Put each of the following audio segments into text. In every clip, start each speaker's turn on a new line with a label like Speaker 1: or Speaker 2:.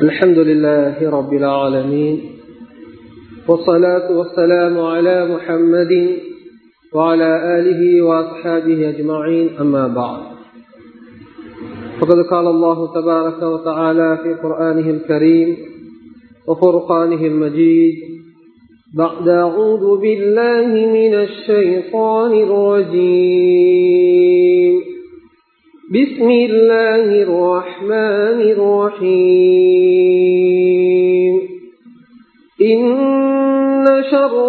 Speaker 1: الحمد لله رب العالمين والصلاة والسلام على محمد وعلى آله وأصحابه أجمعين أما بعد فقد قال الله تبارك وتعالى في قرآنه الكريم وفرقانه المجيد بعد أعوذ بالله من الشيطان الرجيم بسم الله الرحمن الرحيم إن شر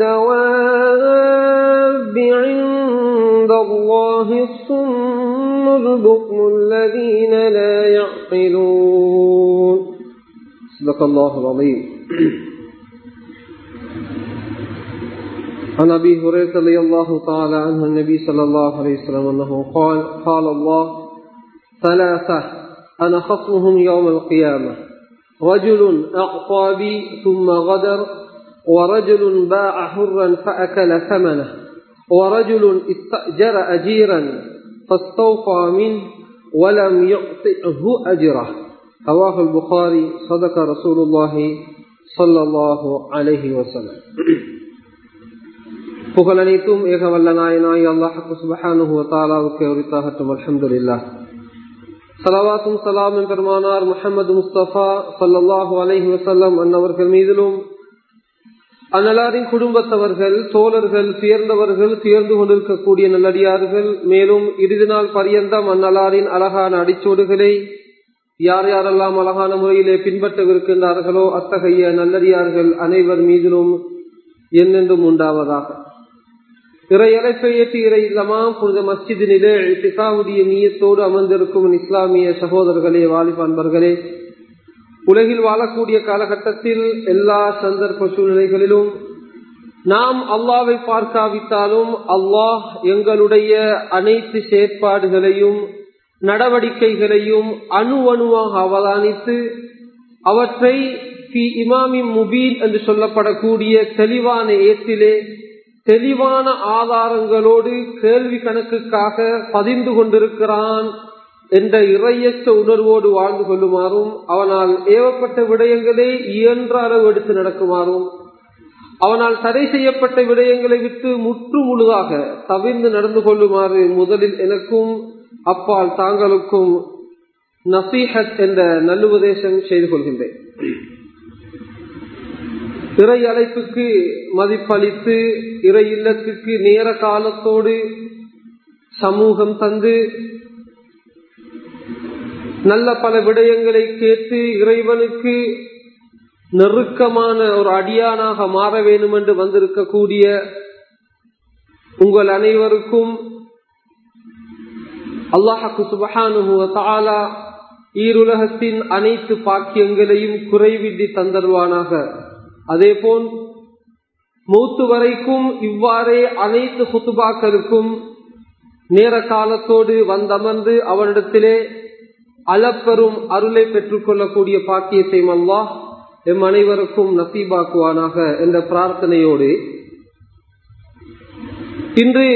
Speaker 1: الدواب عند الله الصم البكم الذين لا يعقلون صدق الله العظيم عن ابي هريره رضي الله تعالى عنه النبي صلى الله عليه وسلم انه قال قال الله ثلاثه انا خصمهم يوم القيامه رجل اعطى بي ثم غدر ورجل باع حرا فاكل ثمنه ورجل استاجر اجيرا فاستوفى منه ولم يعطئه اجره رواه البخاري صدق رسول الله صلى الله عليه وسلم புகழ் அனைத்தும் ஏக வல்ல நாயனாய் அல்லாஹு சுபஹானுக்கு உரித்தாகட்டும் அலமதுல்லா சலவாத்தும் சலாமின் பெருமானார் முகமது முஸ்தபா சல்லாஹூ அலஹி வசல்லம் அன்னவர்கள் மீதிலும் அந்நலாரின் குடும்பத்தவர்கள் தோழர்கள் துயர்ந்தவர்கள் துயர்ந்து கொண்டிருக்கக்கூடிய நல்லடியார்கள் மேலும் இறுதி நாள் பரியந்தம் அந்நலாரின் அழகான அடிச்சோடுகளை யார் யாரெல்லாம் அழகான முறையிலே பின்பற்றவிருக்கின்றார்களோ அத்தகைய நல்லடியார்கள் அனைவர் மீதிலும் என்னென்றும் உண்டாவதாக இறை அழைப்பை ஏற்றி இறை இல்லமாம் புனித மஸ்ஜிதினிலே பிசாவுடைய நீயத்தோடு அமர்ந்திருக்கும் இஸ்லாமிய சகோதரர்களே வாலிப அன்பர்களே உலகில் வாழக்கூடிய காலகட்டத்தில் எல்லா சந்தர்ப்ப சூழ்நிலைகளிலும் நாம் அல்லாவை பார்க்காவிட்டாலும் அல்லாஹ் எங்களுடைய அனைத்து செயற்பாடுகளையும் நடவடிக்கைகளையும் அணு அணுவாக அவதானித்து அவற்றை இமாமி முபீன் என்று சொல்லப்படக்கூடிய தெளிவான ஏற்றிலே தெளிவான ஆதாரங்களோடு கேள்வி கணக்குக்காக பதிந்து கொண்டிருக்கிறான் என்ற இறையற்ற உணர்வோடு வாழ்ந்து கொள்ளுமாறும் அவனால் ஏவப்பட்ட விடயங்களை இயன்ற அளவு எடுத்து நடக்குமாறும் அவனால் தடை செய்யப்பட்ட விடயங்களை விட்டு முற்று முழுதாக தவிர்ந்து நடந்து கொள்ளுமாறு முதலில் எனக்கும் அப்பால் தாங்களுக்கும் நசீஹத் என்ற நல்லுபதேசம் செய்து கொள்கின்றேன் இறை அழைப்புக்கு மதிப்பளித்து இறை இல்லத்துக்கு நேர காலத்தோடு சமூகம் தந்து நல்ல பல விடயங்களை கேட்டு இறைவனுக்கு நெருக்கமான ஒரு அடியானாக மாற வேண்டும் என்று வந்திருக்கக்கூடிய உங்கள் அனைவருக்கும் அல்லாஹாக்கு சுபஹானுவ தாலா ஈருலகத்தின் அனைத்து பாக்கியங்களையும் குறைவின்றி தந்தருவானாக அதேபோல் மூத்து வரைக்கும் இவ்வாறே அனைத்து குத்துபாக்களுக்கும் நேர காலத்தோடு வந்தமர்ந்து அவனிடத்திலே அளப்பெரும் அருளை பெற்றுக் கொள்ளக்கூடிய பாக்கியத்தை அல்லாஹ் எம் அனைவருக்கும் நசீபாக்குவானாக என்ற பிரார்த்தனையோடு இன்று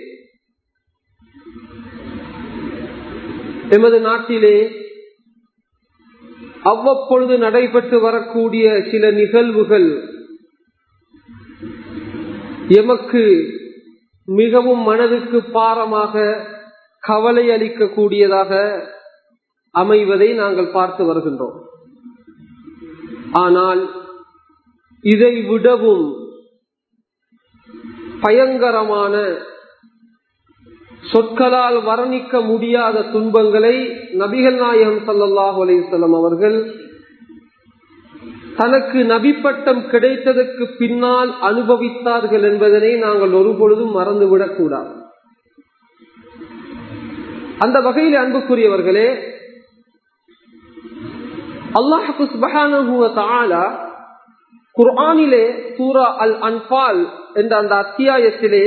Speaker 1: எமது நாட்டிலே அவ்வப்பொழுது நடைபெற்று வரக்கூடிய சில நிகழ்வுகள் எமக்கு மிகவும் மனதுக்கு பாரமாக கவலை அளிக்கக்கூடியதாக அமைவதை நாங்கள் பார்த்து வருகின்றோம் ஆனால் இதை விடவும் பயங்கரமான சொற்களால் வர்ணிக்க முடியாத துன்பங்களை நபிகள் நாயகம் சல்லாஹூ அலிசல்லாம் அவர்கள் தனக்கு நபிப்பட்டம் கிடைத்ததற்கு பின்னால் அனுபவித்தார்கள் என்பதனை நாங்கள் ஒருபொழுதும் மறந்துவிடக் கூடாது அந்த வகையில் அன்புக்குரியவர்களே அல்லாஹு சுபஹானுவ குர்ஆனிலே சூரா அல் அன்பால் என்ற அந்த அத்தியாயத்திலே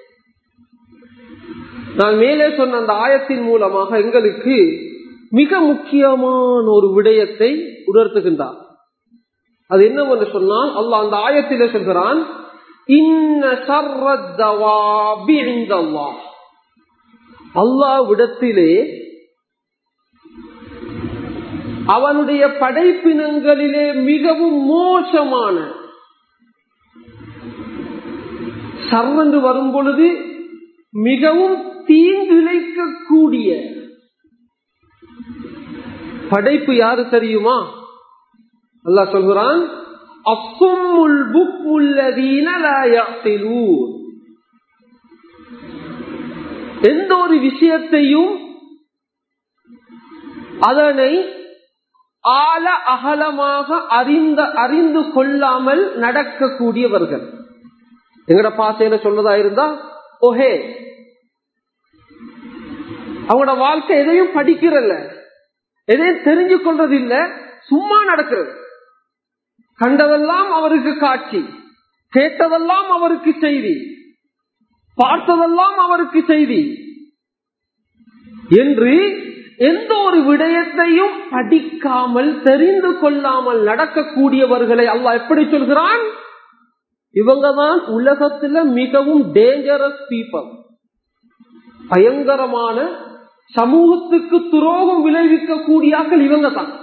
Speaker 1: நான் மேலே சொன்ன அந்த ஆயத்தின் மூலமாக எங்களுக்கு மிக முக்கியமான ஒரு விடயத்தை உணர்த்துகின்றார் அது என்னவென்று சொன்னால் அல்லாஹ் அந்த ஆயத்திலே சொல்கிறான் அல்லாவிடத்திலே அவனுடைய படைப்பினங்களிலே மிகவும் மோசமான சர்வென்று வரும் பொழுது மிகவும் தீங்கிழைக்கக்கூடிய படைப்பு யாரு தெரியுமா அல்லா சொல்கிறான் அப்பும்முல் புக்முல்லதீன லா யஅகிலூன் எந்த ஒரு விஷயத்தையும் அதனை ஆழ அகலமாக அறிந்த அறிந்து கொள்ளாமல் நடக்கக்கூடியவர்கள் எங்கட பாசையில சொல்றதா இருந்தா ஓஹே அவங்களோட வாழ்க்கை எதையும் படிக்கிறல்ல எதையும் தெரிஞ்சு கொள்றது இல்ல சும்மா நடக்கிறது கண்டதெல்லாம் அவருக்கு காட்சி கேட்டதெல்லாம் அவருக்கு செய்தி பார்த்ததெல்லாம் அவருக்கு செய்தி என்று எந்த ஒரு விடயத்தையும் படிக்காமல் தெரிந்து கொள்ளாமல் நடக்கக்கூடியவர்களை அல்லாஹ் எப்படி சொல்கிறான் இவங்க தான் உலகத்துல மிகவும் டேஞ்சரஸ் பீப்பிள் பயங்கரமான சமூகத்துக்கு துரோகம் விளைவிக்கக்கூடியாக்கள் இவங்க தான்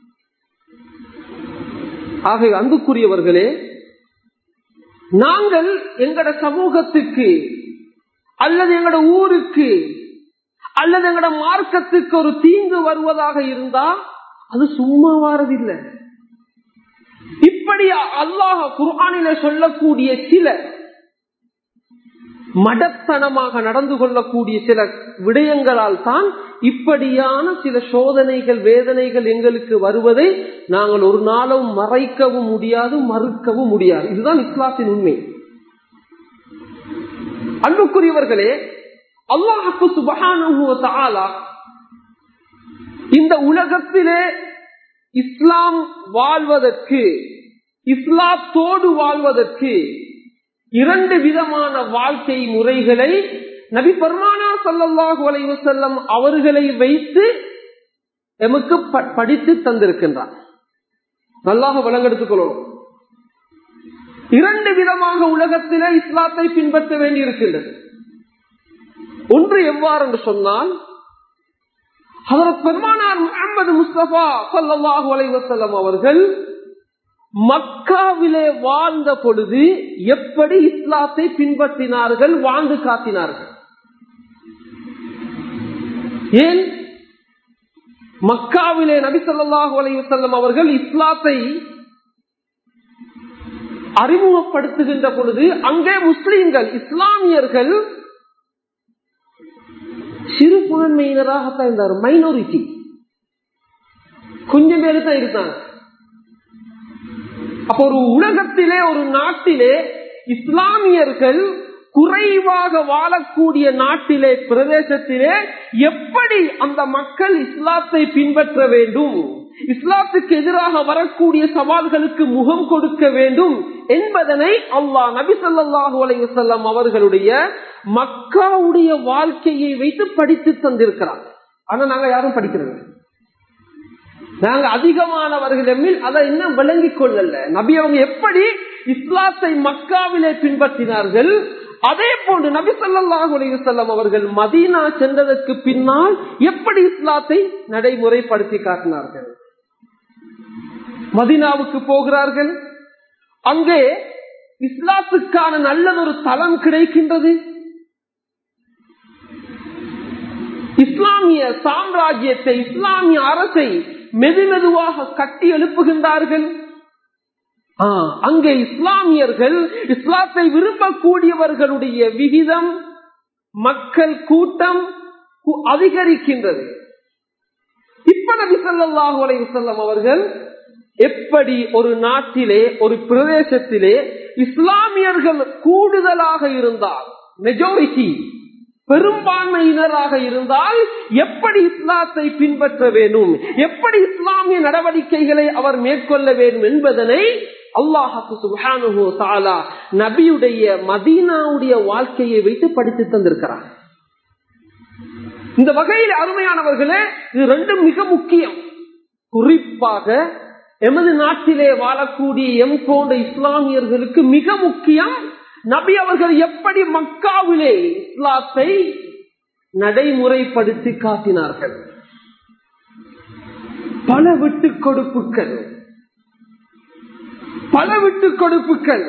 Speaker 1: ஆகவே அன்புக்குரியவர்களே நாங்கள் எங்கட சமூகத்துக்கு அல்லது எங்கட ஊருக்கு அல்லது எங்கட மார்க்கத்துக்கு ஒரு தீங்கு வருவதாக இருந்தா அது சும்மா வாரதில்லை இப்படி அல்லாஹ் குர்ஆனில சொல்லக்கூடிய சில மடத்தனமாக நடந்து கொள்ளக்கூடிய சில விடயங்களால் தான் இப்படியான சில சோதனைகள் வேதனைகள் எங்களுக்கு வருவதை நாங்கள் ஒரு நாளும் மறைக்கவும் முடியாது மறுக்கவும் முடியாது இதுதான் இஸ்லாத்தின் உண்மை அன்புக்குரியவர்களே அல்லாஹுக்கு சுபகான இந்த உலகத்திலே இஸ்லாம் வாழ்வதற்கு இஸ்லாத்தோடு வாழ்வதற்கு இரண்டு விதமான வாழ்க்கை முறைகளை நபி பர்மானா சல்லாஹூ அலைவு செல்லம் அவர்களை வைத்து எமக்கு படித்து தந்திருக்கின்றார் நல்லாக வழங்கெடுத்துக் கொள்ளணும் இரண்டு விதமாக உலகத்திலே இஸ்லாத்தை பின்பற்ற வேண்டியிருக்கின்றது ஒன்று எவ்வாறு என்று சொன்னால் அதற்கு பெருமானார் முகமது முஸ்தபா சல்லாஹூ அலைவசல்லம் அவர்கள் மக்காவிலே வாழ்ந்த பொழுது எப்படி இஸ்லாத்தை பின்பற்றினார்கள் வாழ்ந்து காட்டினார்கள் ஏன் மக்காவிலே நபி சொல்லாஹு அலைவசல்லம் அவர்கள் இஸ்லாத்தை அறிமுகப்படுத்துகின்ற பொழுது அங்கே முஸ்லீம்கள் இஸ்லாமியர்கள் சிறுபான்மையினராகத்தான் இருந்தார் மைனாரிட்டி கொஞ்சம் பேரு தான் இருந்தாங்க அப்ப ஒரு உலகத்திலே ஒரு நாட்டிலே இஸ்லாமியர்கள் குறைவாக வாழக்கூடிய நாட்டிலே பிரதேசத்திலே எப்படி அந்த மக்கள் இஸ்லாத்தை பின்பற்ற வேண்டும் இஸ்லாத்துக்கு எதிராக வரக்கூடிய சவால்களுக்கு முகம் கொடுக்க வேண்டும் என்பதனை அல்லாஹ் நபி சொல்லாஹு அலைவசல்லம் அவர்களுடைய மக்காவுடைய வாழ்க்கையை வைத்து படித்து தந்திருக்கிறார் ஆனா நாங்க யாரும் படிக்கிறது நாங்க அதிகமானவர்கள் அதை இன்னும் விளங்கிக் கொள்ளல நபி அவங்க எப்படி இஸ்லாத்தை மக்காவிலே பின்பற்றினார்கள் அதே போன்று நபி சொல்லாஹு அலைவசல்லம் அவர்கள் மதீனா சென்றதற்கு பின்னால் எப்படி இஸ்லாத்தை நடைமுறைப்படுத்தி காட்டினார்கள் மதினாவுக்கு போகிறார்கள் அங்கே இஸ்லாத்துக்கான நல்லதொரு தளம் கிடைக்கின்றது இஸ்லாமிய சாம்ராஜ்யத்தை இஸ்லாமிய அரசை மெது மெதுவாக கட்டி எழுப்புகின்றார்கள் அங்கே இஸ்லாமியர்கள் இஸ்லாத்தை விரும்பக்கூடியவர்களுடைய விகிதம் மக்கள் கூட்டம் அதிகரிக்கின்றது இப்ப நபி சொல்லாஹு அலைவசல்லம் அவர்கள் எப்படி ஒரு நாட்டிலே ஒரு பிரதேசத்திலே இஸ்லாமியர்கள் கூடுதலாக இருந்தால் மெஜாரிட்டி பெரும்பான்மையினராக இருந்தால் எப்படி இஸ்லாத்தை பின்பற்ற வேண்டும் எப்படி இஸ்லாமிய நடவடிக்கைகளை அவர் மேற்கொள்ள வேண்டும் என்பதனை அல்லாஹு சுபானு தாலா நபியுடைய மதீனாவுடைய வாழ்க்கையை வைத்து படித்து தந்திருக்கிறார் இந்த வகையில் அருமையானவர்களே இது ரெண்டும் மிக முக்கியம் குறிப்பாக எமது நாட்டிலே வாழக்கூடிய எம் போன்ற இஸ்லாமியர்களுக்கு மிக முக்கியம் நபி அவர்கள் எப்படி மக்காவிலே இஸ்லாத்தை நடைமுறைப்படுத்தி காட்டினார்கள் பல விட்டு கொடுப்புகள் பல விட்டு கொடுப்புகள்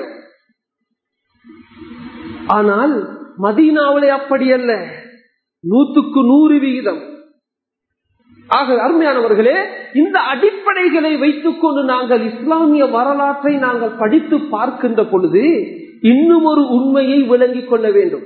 Speaker 1: ஆனால் மதீனாவிலே அப்படி அல்ல நூத்துக்கு நூறு விகிதம் ஆக அருமையானவர்களே இந்த அடிப்படைகளை வைத்துக் கொண்டு நாங்கள் இஸ்லாமிய வரலாற்றை நாங்கள் படித்து பார்க்கின்ற பொழுது இன்னும் ஒரு உண்மையை விளங்கிக் கொள்ள வேண்டும்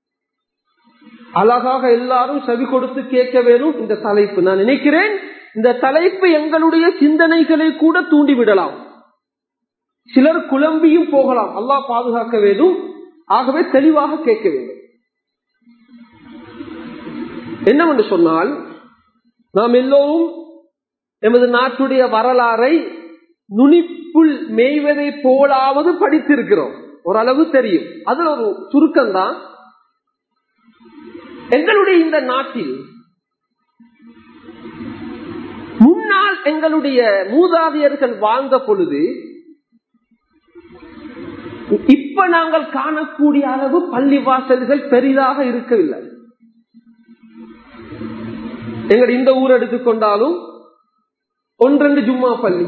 Speaker 1: அழகாக எல்லாரும் செவி கொடுத்து கேட்க வேணும் இந்த தலைப்பு நான் நினைக்கிறேன் இந்த தலைப்பு எங்களுடைய சிந்தனைகளை கூட தூண்டிவிடலாம் சிலர் குழம்பியும் போகலாம் அல்லாஹ் பாதுகாக்க வேண்டும் ஆகவே தெளிவாக கேட்க வேண்டும் என்னவென்று சொன்னால் நாம் எல்லோரும் எமது நாட்டுடைய வரலாறை நுனிப்புள் மேய்வதை போலாவது படித்திருக்கிறோம் ஓரளவு தெரியும் அதுல ஒரு சுருக்கம் தான் எங்களுடைய இந்த நாட்டில் முன்னால் எங்களுடைய மூதாதையர்கள் வாழ்ந்த பொழுது இப்ப நாங்கள் காணக்கூடிய அளவு பள்ளி வாசல்கள் பெரிதாக இருக்கவில்லை எங்கள் இந்த ஊர் எடுத்துக்கொண்டாலும் ஒன்றெண்டு ஜும்மா பள்ளி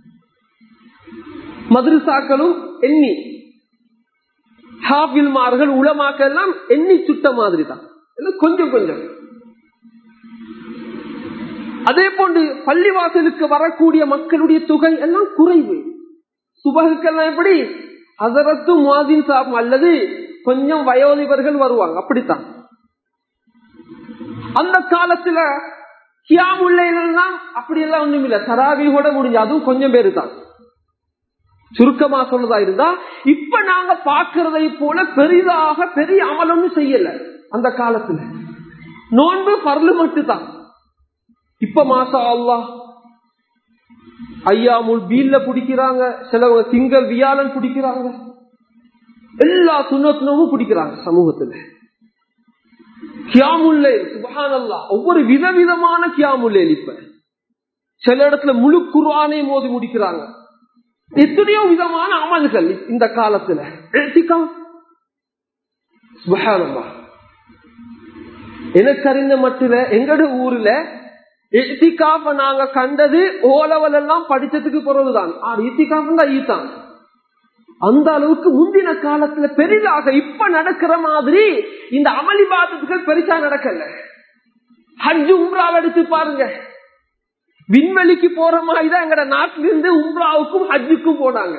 Speaker 1: மதுரசாக்களும் எண்ணி ஹாபில்மார்கள் உளமாக்கள் எல்லாம் எண்ணி சுட்ட மாதிரி தான் கொஞ்சம் கொஞ்சம் அதே போன்று பள்ளிவாசலுக்கு வரக்கூடிய மக்களுடைய தொகை எல்லாம் குறைவு சுபகுக்கெல்லாம் எப்படி அதரத்தும் மாதின் சாப்பிடும் அல்லது கொஞ்சம் வயோதிபர்கள் வருவாங்க அப்படித்தான் அந்த காலத்துல கியாமுல்லாம் அப்படி எல்லாம் ஒண்ணும் இல்ல தராவியோட முடிஞ்சு அதுவும் கொஞ்சம் பேரு தான் சுருக்கமா சொன்னதா இருந்தா இப்ப நாங்க பாக்குறதை போல பெரிதாக பெரிய அமலும் செய்யல அந்த காலத்துல நோன்பு பரலு மட்டும்தான் இப்ப மாசா அல்லா ஐயாமுல் பீல்ல பிடிக்கிறாங்க சிலவங்க திங்கள் வியாழன் பிடிக்கிறாங்க எல்லா சுண்ணத்தினமும் பிடிக்கிறாங்க சமூகத்துல கியாமுல்லே சுபஹானல்லா ஒவ்வொரு விதவிதமான கியாமுல்லே இப்ப சில இடத்துல முழு குர்ஆனை மோதி முடிக்கிறாங்க எத்தனையோ விதமான அமல்கள் இந்த காலத்துல சுபஹானல்லா எனக்கு அறிந்த மட்டும் எங்கட ஊர்ல இத்திகாஃப நாங்க கண்டது ஓலவல் எல்லாம் படிச்சதுக்கு பிறகுதான் இத்திகாஃப் தான் ஈத்தான் அந்த அளவுக்கு முந்தின காலத்துல பெரிதாக இப்ப நடக்கிற மாதிரி இந்த அமளி பாதத்துகள் பெருசா நடக்கல ஹஜ் உம்ராவை எடுத்து பாருங்க விண்வெளிக்கு போற மாதிரிதான் எங்கட நாட்டிலிருந்து உம்ராவுக்கும் ஹஜ்ஜுக்கும் போனாங்க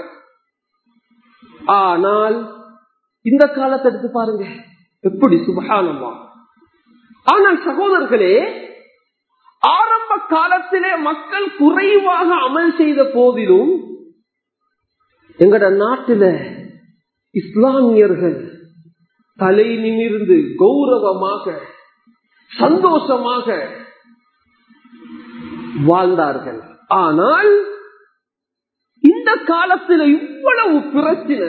Speaker 1: ஆனால் இந்த காலத்தை எடுத்து பாருங்க எப்படி சுபகானமா ஆனால் சகோதரர்களே ஆரம்ப காலத்திலே மக்கள் குறைவாக அமல் செய்த போதிலும் எங்கட நாட்டில இஸ்லாமியர்கள் தலை நிமிர்ந்து கௌரவமாக சந்தோஷமாக வாழ்ந்தார்கள் ஆனால் இந்த காலத்தில் இவ்வளவு பிரச்சனை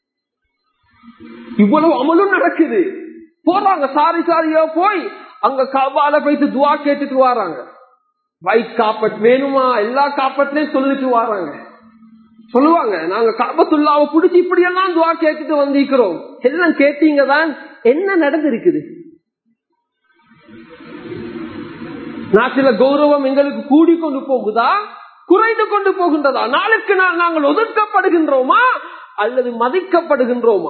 Speaker 1: இவ்வளவு அமலும் நடக்குது போறாங்க சாரி சாரியா போய் அங்க கபால போயிட்டு துவா கேட்டுட்டு வராங்க வைட் காப்பட் வேணுமா எல்லா காப்பட்லயும் சொல்லிட்டு வராங்க சொல்லுவாங்க நாங்க காபத்துள்ளாவை பிடிச்சி இப்படி எல்லாம் துவா கேட்டுட்டு வந்திருக்கிறோம் எல்லாம் கேட்டீங்க தான் என்ன நடந்திருக்குது நாட்டில கௌரவம் எங்களுக்கு கூடி கொண்டு போகுதா குறைந்து கொண்டு போகின்றதா நாளுக்கு நாள் நாங்கள் ஒதுக்கப்படுகின்றோமா அல்லது மதிக்கப்படுகின்றோமா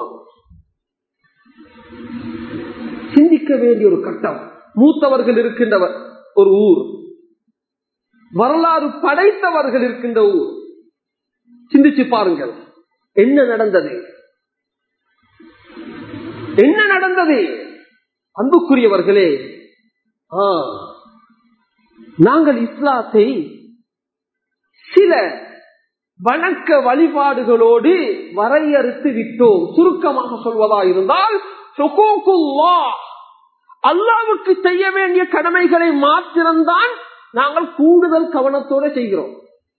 Speaker 1: சிந்திக்க வேண்டிய ஒரு கட்டம் மூத்தவர்கள் இருக்கின்றவர் ஒரு ஊர் வரலாறு படைத்தவர்கள் இருக்கின்ற ஊர் சிந்திச்சு பாருங்கள் என்ன நடந்தது என்ன நடந்தது அன்புக்குரியவர்களே நாங்கள் இஸ்லாத்தை சில வணக்க வழிபாடுகளோடு வரையறுத்து விட்டோம் சுருக்கமாக சொல்வதா இருந்தால் அல்லாவுக்கு செய்ய வேண்டிய கடமைகளை மாத்திரம்தான் நாங்கள் கூடுதல் கவனத்தோட செய்கிறோம்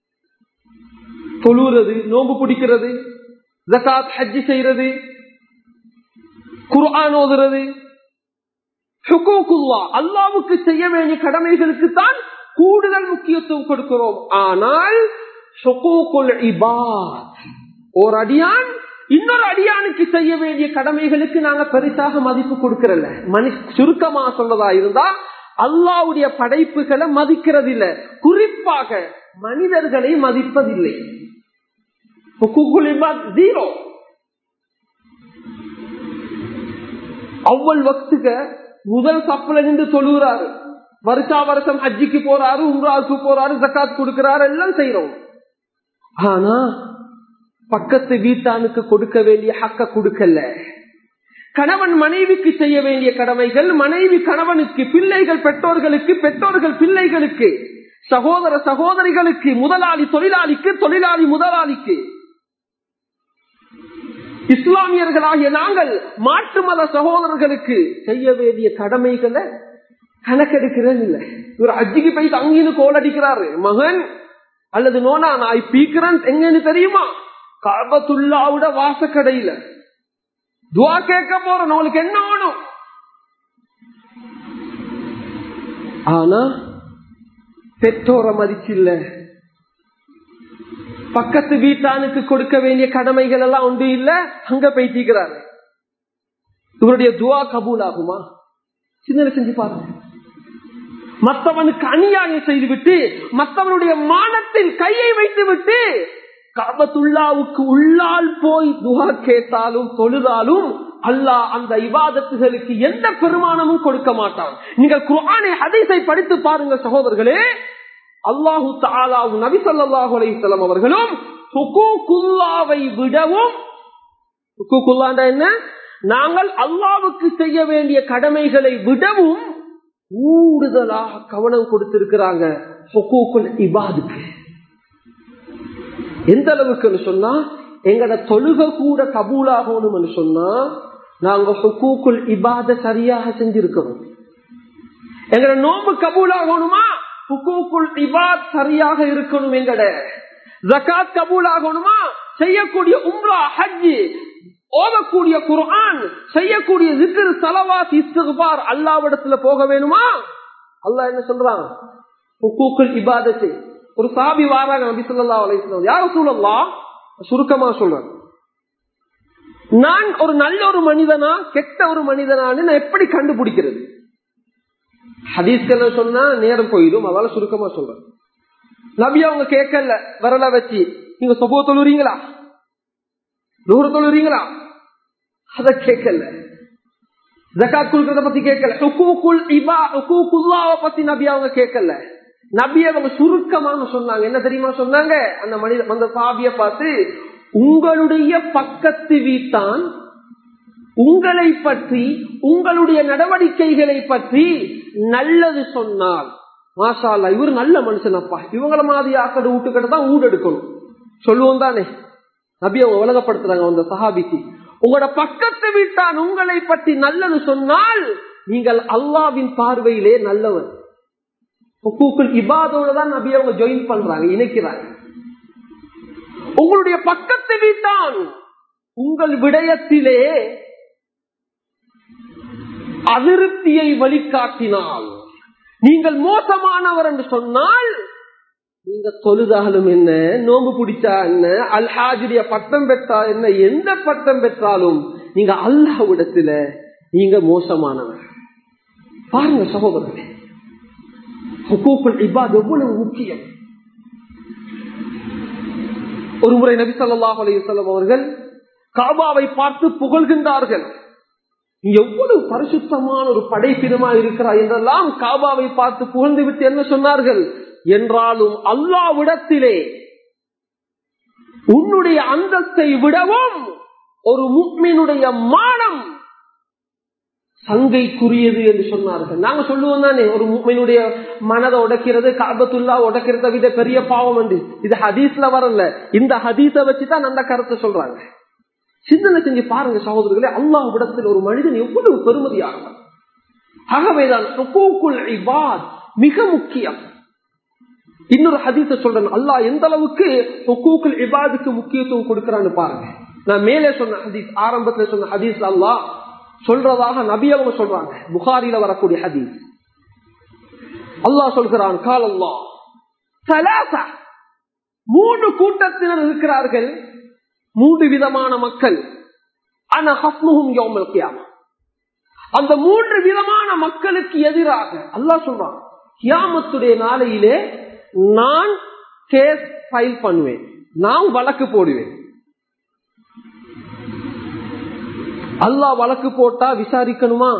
Speaker 1: தொழுறது நோம்பு பிடிக்கிறது ஜகாத் ஹஜ்ஜி செய்யறது குர்ஆன் ஓதுறது அல்லாவுக்கு செய்ய வேண்டிய கடமைகளுக்கு தான் கூடுதல் முக்கியத்துவம் கொடுக்கிறோம் ஆனால் ஒரு அடியான் இன்னொரு அடியானுக்கு செய்ய வேண்டிய கடமைகளுக்கு நாங்க பெருசாக மதிப்பு கொடுக்கறல மனி சுருக்கமா சொல்றதா இருந்தா அல்லாவுடைய படைப்புகளை மதிக்கிறது இல்ல குறிப்பாக மனிதர்களை மதிப்பதில்லை ஜீரோ அவ்வளவு வக்துக முதல் கப்பல நின்று தொழுகிறாரு வருஷா வருஷம் ஹஜ்ஜிக்கு போறாரு உம்ராவுக்கு போறாரு ஜக்காத் கொடுக்கிறாரு எல்லாம் செய்யறோம் ஆனா பக்கத்து வீட்டானுக்கு கொடுக்க வேண்டிய ஹக்க கொடுக்கல கணவன் மனைவிக்கு செய்ய வேண்டிய கடமைகள் மனைவி கணவனுக்கு பிள்ளைகள் பெற்றோர்களுக்கு பெற்றோர்கள் பிள்ளைகளுக்கு சகோதர சகோதரிகளுக்கு முதலாளி தொழிலாளிக்கு தொழிலாளி முதலாளிக்கு இஸ்லாமியர்களாகிய நாங்கள் மாற்று மத சகோதரர்களுக்கு செய்ய வேண்டிய கடமைகளை கணக்கெடுக்கிறது இல்லை இவர் அஜிக்கு போய் தங்கின்னு கோல் அடிக்கிறாரு மகன் அல்லது நோனா நான் பீக்கிறேன் எங்கன்னு தெரியுமா கபத்துல்லாவோட வாசக்கடையில துவா கேட்க போறோம் நம்மளுக்கு என்ன வேணும் ஆனா பெற்றோரை மதிச்சில்ல பக்கத்து வீட்டானுக்கு கொடுக்க வேண்டிய கடமைகள் எல்லாம் உண்டு இல்ல அங்க போயிட்டிருக்கிறாரு இவருடைய துவா கபூல் ஆகுமா சிந்தனை செஞ்சு பாருங்க மற்றவனுக்கு அநியாயம் செய்துவிட்டு மற்றவனுடைய மானத்தில் கையை வைத்து விட்டு கபத்துல்லாவுக்கு உள்ளால் போய் துவா கேட்டாலும் தொழுதாலும் அல்லாஹ் அந்த இவாதத்துகளுக்கு எந்த பெருமானமும் கொடுக்க மாட்டான் நீங்கள் குரானை ஹதீஸை படித்து பாருங்க சகோதரர்களே அல்லாஹு தாலாவு நபி சொல்லாஹு அலையம் அவர்களும் ஹுகூகுல்லாவை விடவும் ஹுகூகுல்லாண்டா என்ன நாங்கள் அல்லாவுக்கு செய்ய வேண்டிய கடமைகளை விடவும் கூடுதலாக கவனம் கொடுத்திருக்கிறாங்க ஹுகூக்குல் இபாதுக்கு எந்த அளவுக்குன்னு சொன்னா எங்கட தொழுக கூட கபூலாகணும்னு சொன்னா நாங்க ஹுகூக்குல் இபாத சரியாக செஞ்சிருக்கிறோம் எங்கட நோம்பு கபூலாகணுமா ஹுகூக்குல் இபாத் சரியாக இருக்கணும் எங்கட ஜக்காத் கபூலாகணுமா செய்யக்கூடிய உம்ரா ஹஜ்ஜி ஓதக்கூடிய குர்ஆன் செய்யக்கூடிய ஜிக்ர் சலவாத் இஸ்திக்பார் அல்லாவிடத்துல போக வேணுமா அல்லாஹ் என்ன சொல்றான் ஹுகூக்குல் இபாதத்தை ஒரு சாபி வாராங்க நபி ஸல்லல்லாஹு அலைஹி வஸல்லம் யா ரசூலல்லாஹ் சுருக்கமா சொல்றேன் நான் ஒரு நல்ல ஒரு மனிதனா கெட்ட ஒரு மனிதனான்னு நான் எப்படி கண்டுபிடிக்கிறது ஹதீஸ்கள் சொன்னா நேரம் போயிடும் அதால சுருக்கமா சொல்றேன் நபி அவங்க கேட்கல வரல வச்சு நீங்க சொபோ தொழுறீங்களா நூறு தொழுறீங்களா அத கேட்கல ஜக்காத் கொடுக்கறத பத்தி கேட்கல ஹுகூக்குல் இபா ஹுகூக்குல்லாவை பத்தி நபி அவங்க கேட்கல நபி அவங்க சுருக்கமாக சொன்னாங்க என்ன தெரியுமா சொன்னாங்க அந்த மனித அந்த சாபிய பார்த்து உங்களுடைய பக்கத்து வீட்டான் உங்களை பற்றி உங்களுடைய நடவடிக்கைகளை பற்றி நல்லது சொன்னால் மாஷா அல்லா இவர் நல்ல மனுஷனப்பா இவங்கள மாதிரி ஆக்கடு வீட்டுக்கிட்ட தான் ஊடு எடுக்கணும் சொல்லுவோம் தானே நபி அவங்க உலகப்படுத்துறாங்க அந்த சஹாபிக்கு உங்களோட பக்கத்து வீட்டான் உங்களை பற்றி நல்லது சொன்னால் நீங்கள் அல்லாவின் பார்வையிலே நல்லவர் ஹுக்கூக்குல் இபாதோட தான் நபி அவங்க ஜாயின் பண்றாங்க இணைக்கிறாங்க உங்களுடைய பக்கத்து வீட்டான் உங்கள் விடயத்திலே அதிருப்தியை வழிகாட்டினால் நீங்கள் மோசமானவர் என்று சொன்னால் நீங்க தொழுதாலும் என்ன நோம்பு பிடிச்சா என்ன அல்ஹாஜுடைய பட்டம் பெற்றா என்ன எந்த பட்டம் பெற்றாலும் நீங்க அல்லாவிடத்துல நீங்க மோசமானவர் பாருங்க சகோதரர்களே ஹுக்கூக்குல் இபாத் எவ்வளவு முக்கியம் ஒரு முறை நபி சொல்லாஹ் அலையம் அவர்கள் காபாவை பார்த்து புகழ்கின்றார்கள் நீ எவ்வளவு பரிசுத்தமான ஒரு படைப்பினமா இருக்கிறாய் என்றெல்லாம் காபாவை பார்த்து புகழ்ந்து விட்டு என்ன சொன்னார்கள் என்றாலும் அல்லாவிடத்திலே உன்னுடைய அந்தஸ்தை விடவும் ஒரு முக்மினுடைய மானம் சங்கைக்குரியது என்று சொன்னார்கள் நாங்க சொல்லுவோம் தானே ஒரு முக்மினுடைய மனதை உடைக்கிறது காபத்துல்லா உடைக்கிறத விட பெரிய பாவம் என்று இது ஹதீஸ்ல வரல இந்த ஹதீஸ வச்சுதான் நல்ல கருத்தை சொல்றாங்க சிந்தனை செஞ்சு பாருங்க சகோதரர்களே அல்லாஹ் விடத்தில் ஒரு மனிதன் எவ்வளவு பெருமதியாகும் ஆகவேதான் மிக முக்கியம் இன்னொரு ஹதீஸ சொல்றேன் அல்லாஹ் எந்த அளவுக்கு ஹுக்கூக்குல் இபாதுக்கு முக்கியத்துவம் கொடுக்கிறான்னு பாருங்க நான் மேலே சொன்ன ஹதீஸ் ஆரம்பத்துல சொன்ன ஹதீஸ் அல்லாஹ் சொல்றதாக நபி அவங்க சொல்றாங்க புகாரில வரக்கூடிய ஹதீஸ் அல்லாஹ் சொல்கிறான் கால் அல்லா மூன்று கூட்டத்தினர் இருக்கிறார்கள் மூன்று விதமான மக்கள் ஆனா ஹஸ்முகும் யோமல் கியாமா அந்த மூன்று விதமான மக்களுக்கு எதிராக அல்லாஹ் சொல்றான் கியாமத்துடைய நாளையிலே நான் கேஸ் ஃபைல் பண்ணுவேன் நான் வழக்கு போடுவேன் அல்லாஹ் வழக்கு போட்டா விசாரிக்கணுமா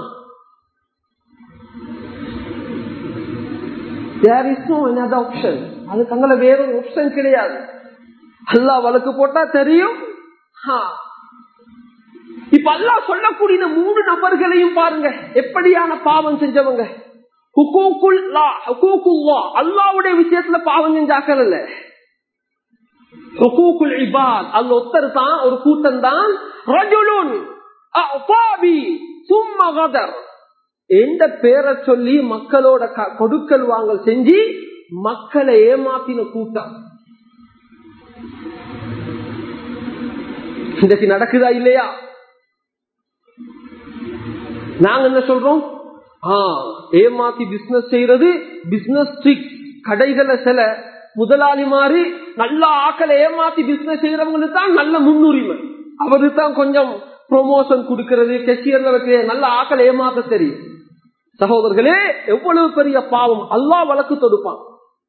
Speaker 1: there is no another option அதுக்கு அங்கே வேற ஒரு ஆப்ஷன் கிடையாது அல்லாஹ் வழக்கு போட்டா தெரியும் ஹா. இப்ப அல்லாஹ் சொல்லக்கூடிய இந்த மூணு நபர்களையும் பாருங்க எப்படியான பாவம் செஞ்சவங்க ஹுகூக்குல்லா ஹுகூக்குல்லா அல்லாவுடைய விஷயத்துல பாவம் செஞ்சாக்கள் இல்ல ஹுகூக்குல் இபாத் அல்ல ஒத்தர் தான் ஒரு கூட்டம் தான் ரஜுலுன் அஃபாபி சும்ம கதர் எந்த பேரை சொல்லி மக்களோட க- கொடுக்கல் வாங்கல் செஞ்சு மக்களை ஏமாத்தின கூட்டம் இன்றைக்கு நடக்குதா இல்லையா நாங்க என்ன சொல்றோம் ஆ, ஏமாத்தி பிசினஸ் செய்யறது பிசினஸ் ட்ரிக் கடைகளை சில முதலாளி மாதிரி நல்ல ஆக்களை ஏமாத்தி பிசினஸ் செய்யறவங்களுக்கு தான் நல்ல முன்னுரிமை அவருக்கு தான் கொஞ்சம் ப்ரொமோஷன் கொடுக்கிறது கெசியர்ல வைக்க நல்ல ஆக்களை ஏமாத்த தெரியும் சகோதரர்களே எவ்வளவு பெரிய பாவம் அல்லாஹ் வழக்கு தொடுப்பான்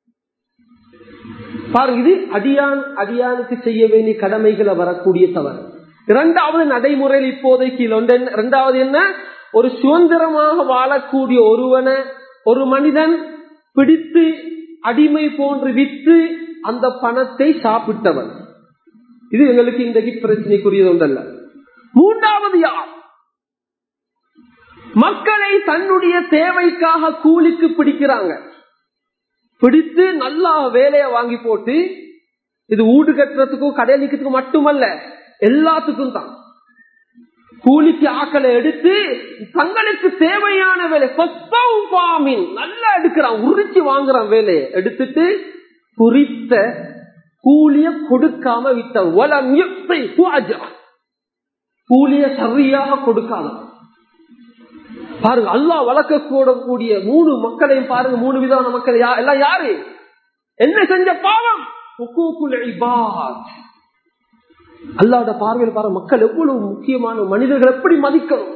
Speaker 1: பாருங்க இது அடியான் அடியானுக்கு செய்ய வேண்டிய கடமைகளை வரக்கூடிய தவறு இரண்டாவது நடைமுறையில் இப்போதைக்கு ஒன்று என்ன- இரண்டாவது என்ன ஒரு சுதந்திரமாக வாழக்கூடிய ஒருவனை ஒரு மனிதன் பிடித்து அடிமை போன்று வித்து அந்த பணத்தை சாப்பிட்டவன் இது எங்களுக்கு இன்றைக்கு பிரச்சனைக்குரியது ஒன்றல்ல மூன்றாவது யார் மக்களை தன்னுடைய தேவைக்காக கூலிக்கு பிடிக்கிறாங்க பிடித்து நல்லா வேலையை வாங்கி போட்டு இது ஊடு கட்டுறதுக்கும் கடையளிக்கிறதுக்கும் மட்டுமல்ல எல்லாத்துக்கும் தான் கூலிக்கு ஆக்களை எடுத்து தங்களுக்கு தேவையான வேலை சொத்தம் பாமின் நல்லா எடுக்கிறான் உரிச்சு வாங்குறான் வேலையை எடுத்துட்டு குறித்த கூலிய கொடுக்காம விட்டான் வலம் யுக்தை ஹுஅஜா. கூலிய சரியாக கொடுக்காதான் பாருங்க அல்லாஹ் வளர்க்க கூடக்கூடிய மூணு மக்களையும் பாருங்க மூணு விதமான மக்கள் யா- எல்லாம் யாரு என்ன செஞ்ச பாவம் ஹுகூக்குல் இபாத். அல்லாஹ்வோட பார்வையில் பாருங்க மக்கள் எவ்வளவு முக்கியமான மனிதர்கள் எப்படி மதிக்கணும்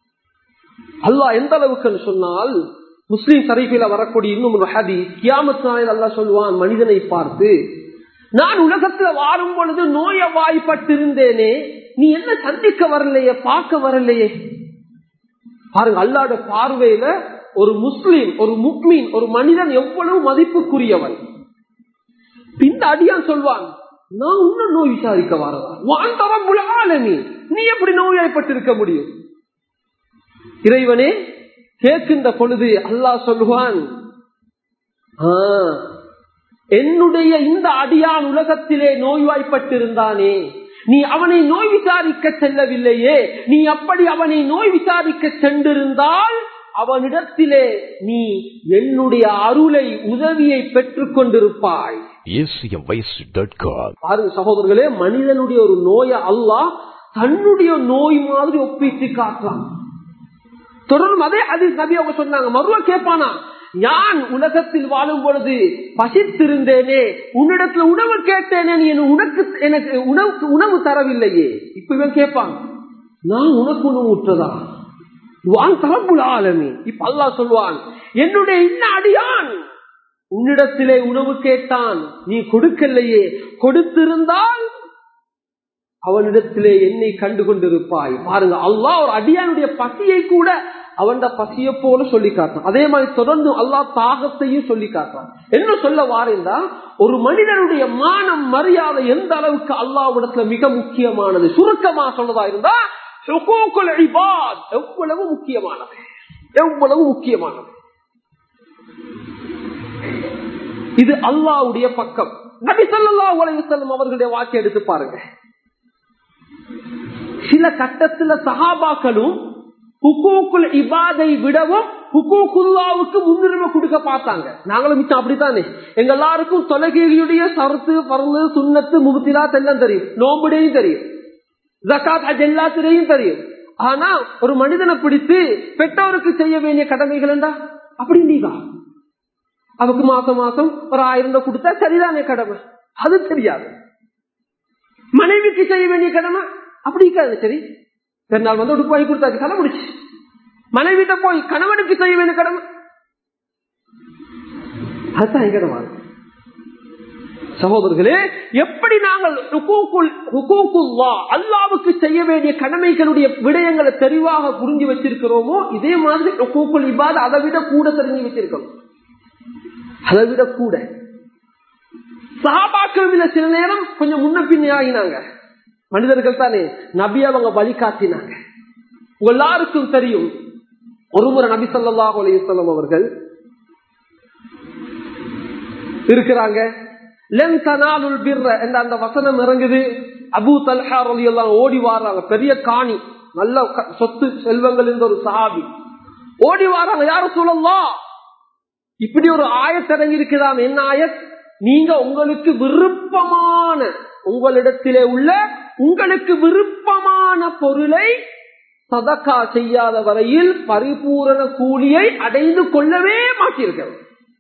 Speaker 1: அல்லாஹ் எந்த அளவுக்கு சொன்னால் முஸ்லிம் சரீஃபில வரக்கூடிய இன்னும் ஒரு ஹதி கியாமத் நாளில் அல்லாஹ் சொல்வான் மனிதனை பார்த்து நான் உலகத்துல வாழும் பொழுது நோய வாய்ப்பட்டிருந்தேனே நீ என்ன சந்திக்க வரலையே பார்க்க வரலையே பாருங்க அல்லாட பார்வையில ஒரு முஸ்லீம் ஒரு முக்மீன் ஒரு மனிதன் எவ்வளவு மதிப்புக்குரியவன் பிந்த அடியான் சொல்வான் நான் இன்னும் நோய் விசாரிக்க வரதா வாழ்ந்தவன் முழாலமி நீ எப்படி நோயாய்ப்பட்டிருக்க முடியும் இறைவனே கேட்கின்ற பொழுது அல்லாஹ் சொல்லுவான் "ஆ, என்னுடைய இந்த அடியான் உலகத்திலே நோய்வாய்ப்பட்டிருந்தானே நீ அவனை நோய் விசாரிக்க செல்லவில்லையே நீ அப்படி அவனை நோய் விசாரிக்க சென்றிருந்தால் அவனிடத்திலே நீ என்னுடைய அருளை உதவியை பெற்றுக் கொண்டிருப்பாய்
Speaker 2: acmvoice.com.
Speaker 1: பாருங்க சகோதரர்களே மனிதனுடைய ஒரு நோயை அல்லாஹ் தன்னுடைய நோய் மாதிரி ஒப்பிட்டு காட்டலாம் தொடர்ந்து அதே அதில் நபி அவங்க சொன்னாங்க மறுவ கேட்பானா நான் உலகத்தில் வாழும் பொழுது பசித்திருந்தேனே உன்னிடத்துல உணவு கேட்டேனே நீ என்ன உனக்கு எனக்கு உணவு உணவு தரவில்லையே இப்ப இவன் கேட்பான் நான் உனக்கு உணவு ஊற்றதா வான் தரப்புல ஆலமி இப்ப அல்லாஹ் சொல்வான் என்னுடைய இன்ன அடியான் உன்னிடத்திலே உணவு கேட்டான் நீ கொடுக்கலையே கொடுத்திருந்தால் அவனிடத்திலே என்னை கண்டு கொண்டிருப்பாய் பாருங்க அல்லாஹ் ஒரு அடியானுடைய பசியை கூட அவன் பசியை போல சொல்லி காட்டான் அதே மாதிரி தொடர்ந்து அல்லாஹ் தாகத்தையும் சொல்லி காட்டான் என்ன சொல்ல வாரேந்தா ஒரு மனிதனுடைய மானம் மரியாதை எந்த அளவுக்கு அல்லாவிடத்துல மிக முக்கியமானது சுருக்கமா சொல்றதா இருந்தா ஹுகூக்குல் இபாத் எவ்வளவு முக்கியமானது எவ்வளவு முக்கியமானது இது அல்லாவுடைய பக்கம் நபி ஸல்லல்லாஹு அலைஹி வஸல்லம் அவர்களுடைய வாக்கை எடுத்து பாருங்க சில கட்டத்துல சஹாபாக்களும் ஹுகூக்குல் இபாதை விடவும் ஹுகூக்குல்லாவுக்கு முன்னுரிமை கொடுக்க பார்த்தாங்க நாங்களும் மிச்சம் அப்படித்தானே எங்க எல்லாருக்கும் தொலைகையுடைய சரத்து பரந்து சுண்ணத்து முகத்திலாத் எல்லாம் தெரியும் நோம்புடையும் தெரியும் ஜக்காத் ஹஜ் எல்லாத்திலையும் தெரியும் ஆனா ஒரு மனிதனை பிடித்து பெற்றோருக்கு செய்ய வேண்டிய கடமைகள் என்றா அப்படி நீங்க அவருக்கு மாசம் மாசம் ஒரு ஆயிரம் ரூபாய் கொடுத்தா சரிதானே கடமை அது தெரியாது மனைவிக்கு செய்ய வேண்டிய கடமை அப்படி இருக்காது சரி பெருநாள் வந்து உடுப்பு வாங்கி கொடுத்தாச்சு கதை முடிச்சு மனைவிட்ட போய் கணவனுக்கு செய்ய வேண்டிய கடமை அதுதான் எங்கட வாழ்க்கை சகோதரர்களே எப்படி நாங்கள் அல்லாவுக்கு செய்ய வேண்டிய கடமைகளுடைய விடயங்களை தெளிவாக புரிஞ்சு வச்சிருக்கிறோமோ இதே மாதிரி ருக்கூக்குள் இபாத அதை விட கூட தெரிஞ்சு வச்சிருக்கோம் அதை விட கூட சகாபாக்கள் சில நேரம் கொஞ்சம் முன்ன பின்னே ஆகினாங்க மனிதர்கள் தானே நபி அவங்க வழிகாட்டினாங்க எல்லாருக்கும் தெரியும் ஒரு முறை நபி சொல்லாஹ் அலையம் அவர்கள் இருக்கிறாங்க அந்த வசனம் இறங்குது அபு தல்ஹா எல்லாம் ஓடி வாராங்க பெரிய காணி நல்ல சொத்து செல்வங்கள் இருந்த ஒரு சஹாபி ஓடி வாராங்க யாரும் சொல்லலாம் இப்படி ஒரு ஆயத்திறங்கி இருக்குதாம் என்ன ஆயத் நீங்க உங்களுக்கு விருப்பமான உங்களிடத்திலே உள்ள உங்களுக்கு விருப்பமான பொருளை சதக்கா செய்யாத வரையில் பரிபூரண கூலியை அடைந்து கொள்ளவே மாட்டிருக்கிறது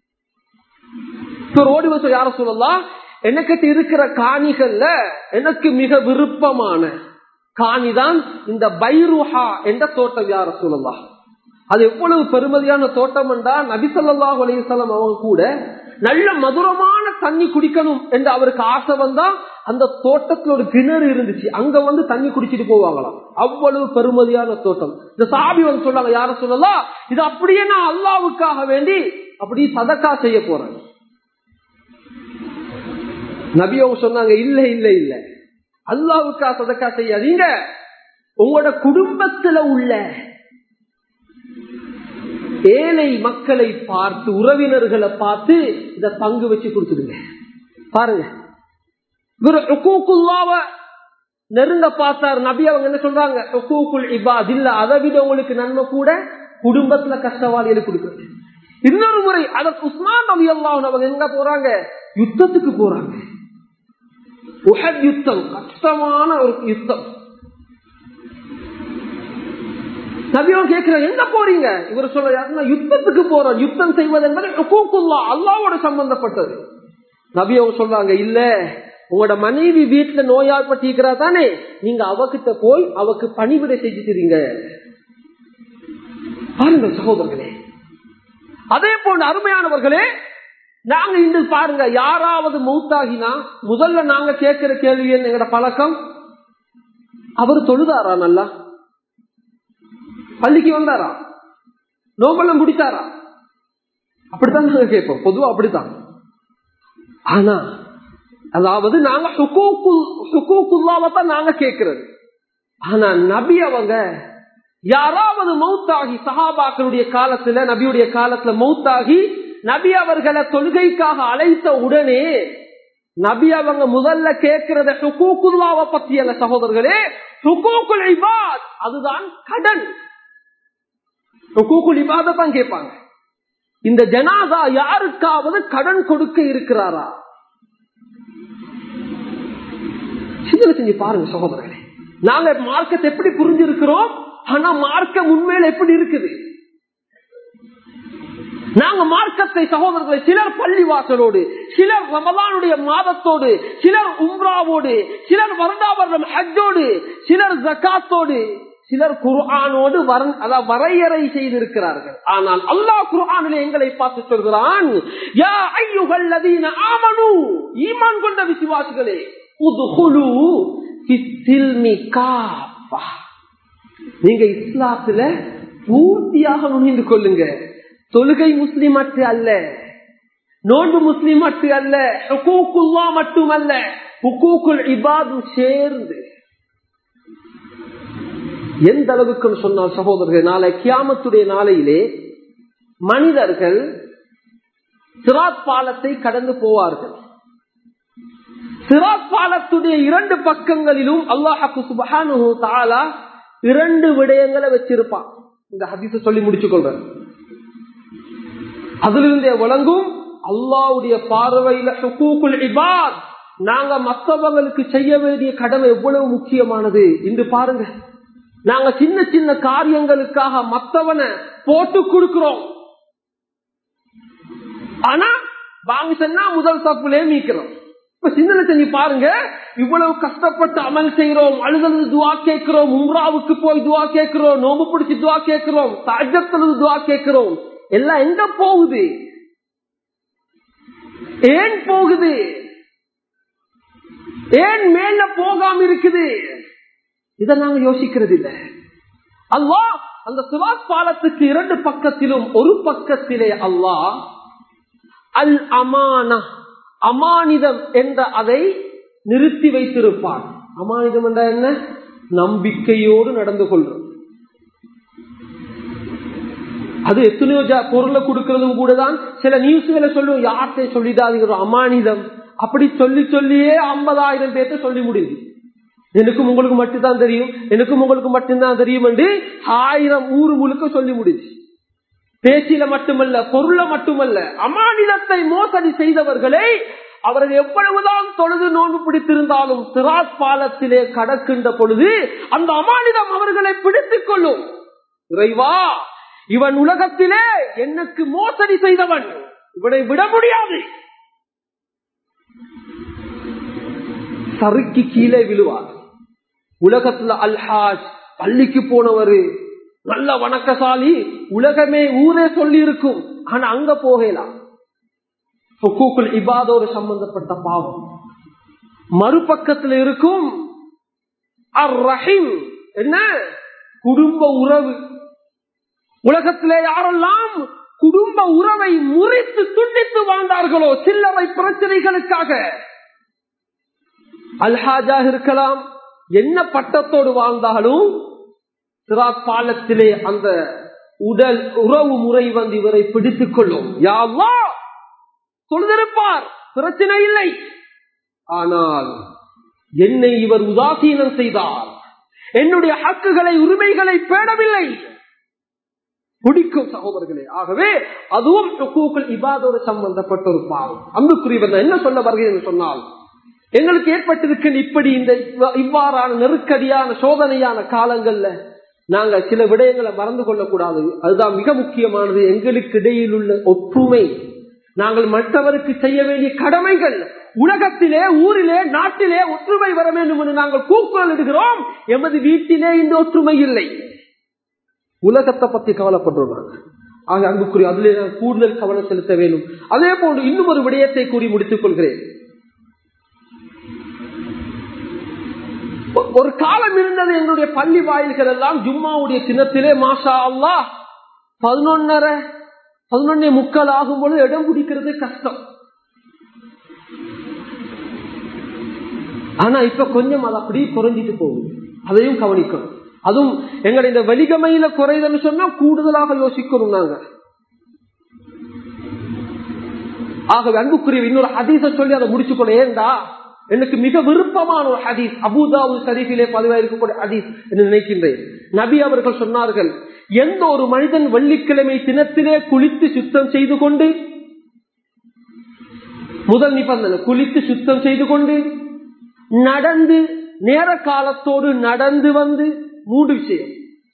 Speaker 1: ஓடி வச்சு யார சொல்லலாம் எனக்கு இருக்கிற காணிகள்ல எனக்கு மிக விருப்பமான காணிதான் இந்த பைருஹா என்ற தோட்டம் யார சொல்லலாம் அது எவ்வளவு பெருமதியான தோட்டம் என்றா நபிசல்லா அலையம் அவங்க கூட நல்ல மதுரமான தண்ணி குடிக்கணும் என்று அவருக்கு ஆசை வந்தா அந்த தோட்டத்துல ஒரு கிணறு இருந்துச்சு அங்க வந்து தண்ணி குடிச்சிட்டு போவாங்களாம் அவ்வளவு பெருமதியான தோட்டம் இந்த சாபி வந்து சொன்னாங்க யார சொல்லலாம் இது அப்படியே நான் அல்லாவுக்காக வேண்டி அப்படி சதக்கா செய்ய போறேன் நபி அவங்க சொன்னாங்க இல்ல இல்ல இல்ல அல்லாவுக்கா சதக்கா செய்யாதீங்க உங்களோட குடும்பத்துல உள்ள ஏழை மக்களை பார்த்து உறவினர்களை பார்த்து இத பங்கு வச்சு கொடுத்துடுங்க பாருங்க இவரு நெருங்க பார்த்தார் நபி அவங்க என்ன சொல்றாங்க இபாத் இல்ல அதை விட உங்களுக்கு நன்மை கூட குடும்பத்துல கஷ்டவாளிகளுக்கு கொடுக்குறது இன்னொரு முறை அதற்கு உஸ்மான் நபி அல்லாஹ் அவங்க எங்க போறாங்க யுத்தத்துக்கு போறாங்க உஹத் யுத்தம் கஷ்டமான ஒரு யுத்தம் நபியம் கேட்கிறாங்க எங்க போறீங்க இவர் சொல்ற யுத்தத்துக்கு போறோம் யுத்தம் செய்வது என்பது அல்லாவோட சம்பந்தப்பட்டது நபியம் சொல்றாங்க இல்ல உங்களோட மனைவி வீட்டுல நோயாற்பட்டிருக்கிறா தானே நீங்க அவகிட்ட போய் அவக்கு பணிவிடை செஞ்சுக்கிறீங்க பாருங்கள் சகோதரர்களே அதே போன்ற அருமையானவர்களே நாங்க இன்று பாருங்க யாராவது மௌத்தாகினா முதல்ல நாங்க கேட்கிற கேள்வி என்ன எங்கட பழக்கம் அவர் தொழுதாரா நல்லா பள்ளிக்கு வந்தாரா நோம்பெல்லாம் முடித்தாரா அப்படித்தான் நாங்க கேட்போம் பொதுவா அப்படித்தான் ஆனா அதாவது நாங்க சுக்கூக்குள்ளாவத்தான் நாங்க கேட்கிறது ஆனா நபி அவங்க யாராவது மௌத்தாகி சஹாபாக்களுடைய காலத்துல நபியுடைய காலத்துல மௌத்தாகி நபி அவர்களை தொழுகைக்காக அழைத்த உடனே நபி அவங்க முதல்ல கேட்கிறத சுக்கூக்குல்லாவை பத்தி அல்ல சகோதரர்களே சுக்கூக்குல் இபாத் அதுதான் கடன் சுக்கூக்குல் இபாத தான் கேட்பாங்க இந்த ஜனாதா யாருக்காவது கடன் கொடுக்க இருக்கிறாரா சிந்தனை செஞ்சு பாருங்க சகோதரர்களே நாங்க மார்க்கத்தை எப்படி புரிஞ்சிருக்கிறோம் ஆனா மார்க்கம் உண்மையில எப்படி இருக்குது நாங்க மார்க்கத்தை சகோதரர்களை சிலர் பள்ளி வாசலோடு சிலர் ரமலானுடைய மாதத்தோடு சிலர் உம்ராவோடு சிலர் வருடாவரணம் ஹஜ்ஜோடு சிலர் ஜக்காத்தோடு சிலர் குர்ஆனோடு வரையறை செய்திருக்கிறார்கள் ஆனால் அல்லாஹ் குர்ஆனில் எங்களை பார்த்து சொல்கிறான் யா ஐயுகல்லதீன ஆமனு ஈமான் கொண்ட விசுவாசிகளே உதுகுலு ஃபிஸ்ஸில்மி காஃபா நீங்க இஸ்லாத்துல பூர்த்தியாக நுழைந்து கொள்ளுங்க தொழுகை முஸ்லிம் மட்டு அல்ல நோன்பு முஸ்லிம் மட்டு அல்ல ஹுக்கூக்குல்லா மட்டுமல்ல ஹுக்கூக்குல் இபாது சேர்ந்து எந்த அளவுக்கு சொன்னால் சகோதரர்கள் நாளை கியாமத்துடைய நாளையிலே மனிதர்கள் சிராத் பாலத்தை கடந்து போவார்கள் சிராத் பாலத்துடைய இரண்டு பக்கங்களிலும் அல்லாஹு சுபஹானு தாலா இரண்டு விடயங்களை வச்சிருப்பான் இந்த ஹதீஸ சொல்லி முடிச்சு கொள்றேன் அதிலிருந்தே வழங்கும் அல்லாவுடைய பார்வையில இபாத் நாங்க மற்றவங்களுக்கு செய்ய வேண்டிய கடமை எவ்வளவு முக்கியமானது என்று பாருங்க நாங்க சின்ன சின்ன காரியங்களுக்காக மத்தவனை போட்டு கொடுக்கிறோம் ஆனா வாங்க சொன்னா முதல் தப்புலே மீக்கிறோம் இப்ப சிந்தனை செஞ்சு பாருங்க இவ்வளவு கஷ்டப்பட்டு அமல் செய்யறோம் அழுதழுது துவா கேட்கிறோம் உம்ராவுக்கு போய் துவா கேட்கிறோம் நோம்பு பிடிச்சி துவா கேட்கிறோம் தாஜத்தழுது துவா கேட்கிறோம் எல்லாம் எங்க போகுது ஏன் போகுது ஏன் மேல போகாம இருக்குது இதை நாங்க யோசிக்கிறது இல்ல அல்லாஹ் அந்த சுராத் பாலத்துக்கு இரண்டு பக்கத்திலும் ஒரு பக்கத்திலே அல்லாஹ் அல் அமானா அமானிதம் என்ற அதை நிறுத்தி வைத்திருப்பார் அமானிதம் என்ற என்ன நம்பிக்கையோடு நடந்து கொள்றோம் அது எத்தனையோ பொருளை கொடுக்கறதும் கூட தான் சில நியூஸ்களை சொல்லுவோம் யார்கிட்ட சொல்லிடாதீங்க அமானிதம் அப்படி சொல்லி சொல்லியே ஐம்பதாயிரம் பேர்த்த சொல்லி முடியுது எனக்கும் உங்களுக்கு மட்டும்தான் தெரியும் எனக்கும் உங்களுக்கு மட்டும்தான் தெரியும் என்று ஆயிரம் ஊரு முழுக்க சொல்லி முடிச்சு பேச்சில மட்டுமல்ல பொருள மட்டுமல்ல அமானிதத்தை மோசடி செய்தவர்களை அவர்கள் எவ்வளவுதான் தொழுது நோன்பு பிடித்திருந்தாலும் சிராத் பாலத்திலே கடக்கின்ற பொழுது அந்த அமானிதம் அவர்களை பிடித்துக் கொள்ளும் இறைவா இவன் உலகத்திலே எனக்கு மோசடி செய்தவன் இவனை விட முடியாது சறுக்கி கீழே விழுவார் உலகத்துல அல்ஹாஜ் பள்ளிக்கு போனவரு நல்ல வணக்கசாலி உலகமே ஊரே சொல்லி இருக்கும் ஆனா அங்க போகலாம் இபாதோடு சம்பந்தப்பட்ட பாவம் மறுபக்கத்தில் இருக்கும் அர் ரஹீம் என்ன குடும்ப உறவு உலகத்திலே யாரெல்லாம் குடும்ப உறவை முறித்து துண்டித்து வாழ்ந்தார்களோ சில்லறை பிரச்சனைகளுக்காக அல்ஹாஜாக இருக்கலாம் என்ன பட்டத்தோடு வாழ்ந்தாலும் சிராத் பாலத்திலே அந்த உடல் உறவு முறை வந்து இவரை பிடித்துக் கொள்ளும் யாவா சொல்லிருப்பார் பிரச்சனை இல்லை ஆனால் என்னை இவர் உதாசீனம் செய்தார் என்னுடைய ஹக்குகளை உரிமைகளை பேடவில்லை பிடிக்கும் சகோதரர்களே ஆகவே அதுவும் இபாதோடு சம்பந்தப்பட்ட ஒரு பாவம் அன்புக்குரியவர் என்ன சொல்ல வருகிறேன் சொன்னால் எங்களுக்கு ஏற்பட்டிருக்க இப்படி இந்த இவ்வாறான நெருக்கடியான சோதனையான காலங்கள்ல நாங்க சில விடயங்களை மறந்து கொள்ளக்கூடாது அதுதான் மிக முக்கியமானது எங்களுக்கு இடையில் உள்ள ஒற்றுமை நாங்கள் மற்றவருக்கு செய்ய வேண்டிய கடமைகள் உலகத்திலே ஊரிலே நாட்டிலே ஒற்றுமை வர வேண்டும் என்று நாங்கள் கூக்குரல் இடுகிறோம் எமது வீட்டிலே இந்த ஒற்றுமை இல்லை உலகத்தை பத்தி கவலைப்படுறோம் நாங்கள் ஆக அன்புக்குரிய அதிலே நான் கூடுதல் கவனம் செலுத்த வேண்டும் அதே போன்று இன்னும் ஒரு விடயத்தை கூறி முடித்துக் கொள்கிறேன் ஒரு காலம் இருந்தது எங்களுடைய பள்ளி வாயில்கள் எல்லாம் ஜும்மாவுடைய சின்னத்திலே மாஷா அல்லா பதினொன்னரை பதினொன்னே முக்கால் ஆகும் பொழுது இடம் பிடிக்கிறது கஷ்டம் ஆனா இப்ப கொஞ்சம் அது அப்படி குறைஞ்சிட்டு போகுது அதையும் கவனிக்கணும் அதுவும் எங்களுடைய இந்த வலிகமையில குறையுதுன்னு சொன்னா கூடுதலாக யோசிக்கணும் நாங்க ஆகவே அன்புக்குரிய இன்னொரு ஹதீச சொல்லி அதை முடிச்சுக்கணும் ஏண்டா எனக்கு மிக விருப்பமான ஒரு ஹதீஸ் அபுதாவு ஷரீஃபிலே பதிவாக இருக்கக்கூடிய ஹதீஸ் என்று நினைக்கின்றேன் நபி அவர்கள் சொன்னார்கள் எந்த ஒரு மனிதன் வெள்ளிக்கிழமை தினத்திலே குளித்து சுத்தம் செய்து கொண்டு முதல் நிபந்தனை குளித்து சுத்தம் செய்து கொண்டு நடந்து நேர காலத்தோடு நடந்து வந்து மூன்று விஷயம்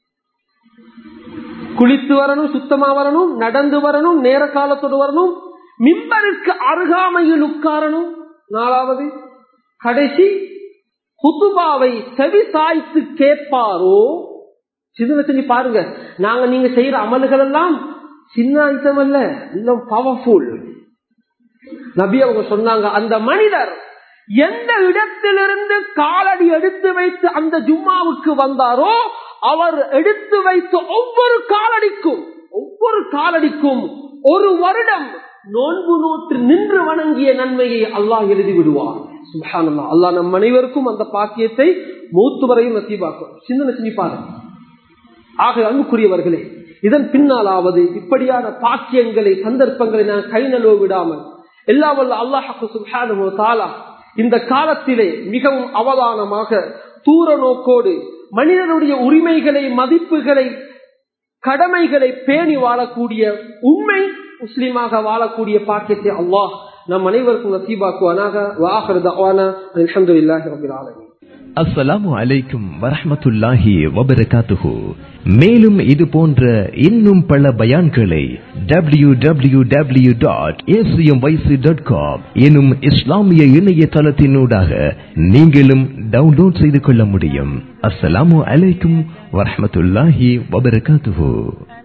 Speaker 1: குளித்து வரணும் சுத்தமா வரணும் நடந்து வரணும் நேர காலத்தோடு வரணும் மிம்பருக்கு அருகாமையில் உட்காரணும் நாலாவது கடைசி குத்துபாவை செவி சாய்த்து கேட்பாரோ சின்ன செஞ்சு பாருங்க நாங்க நீங்க செய்யற அமல்கள் எல்லாம் சின்ன ஐட்டம் அல்ல இன்னும் பவர்ஃபுல் நபி அவங்க சொன்னாங்க அந்த மனிதர் எந்த இடத்திலிருந்து காலடி எடுத்து வைத்து அந்த ஜும்மாவுக்கு வந்தாரோ அவர் எடுத்து வைத்த ஒவ்வொரு காலடிக்கும் ஒவ்வொரு காலடிக்கும் ஒரு வருடம் நோன்பு நோற்று நின்று வணங்கிய நன்மையை அல்லாஹ் எழுதி விடுவார் சுபானல்லா அல்லாஹ் நம் அனைவருக்கும் அந்த பாக்கியத்தை மூத்து வரையும் நசீபாக்கும் சிந்தனை செஞ்சு பாருங்க ஆக அன்புக்குரியவர்களே இதன் பின்னாலாவது இப்படியான பாக்கியங்களை சந்தர்ப்பங்களை நான் கை நழுவ விடாமல் எல்லாம் வல்ல அல்லாஹு சுபானு தாலா இந்த காலத்திலே மிகவும் அவதானமாக தூர நோக்கோடு மனிதனுடைய உரிமைகளை மதிப்புகளை கடமைகளை பேணி வாழக்கூடிய உண்மை முஸ்லீமாக வாழக்கூடிய பாக்கியத்தை அல்லாஹ் நம் அனைவருக்கும் நசீபாக்குவானாக வாஹர் தவானா அலமதுல்லாஹி ரபில் ஆலமீன்
Speaker 2: அஸ்ஸலாமு அலைக்கும் வரஹ்மத்துல்லாஹி வபரகாத்துஹு மேலும் இது போன்ற இன்னும் பல பயான்களை W W W dot dot com எனும் இஸ்லாமிய இணையதளத்தினூடாக நீங்களும் டவுன்லோட் செய்து கொள்ள முடியும் அஸ்ஸலாமு அலைக்கும் வரஹ்மத்துல்லாஹி வபரகாத்துஹு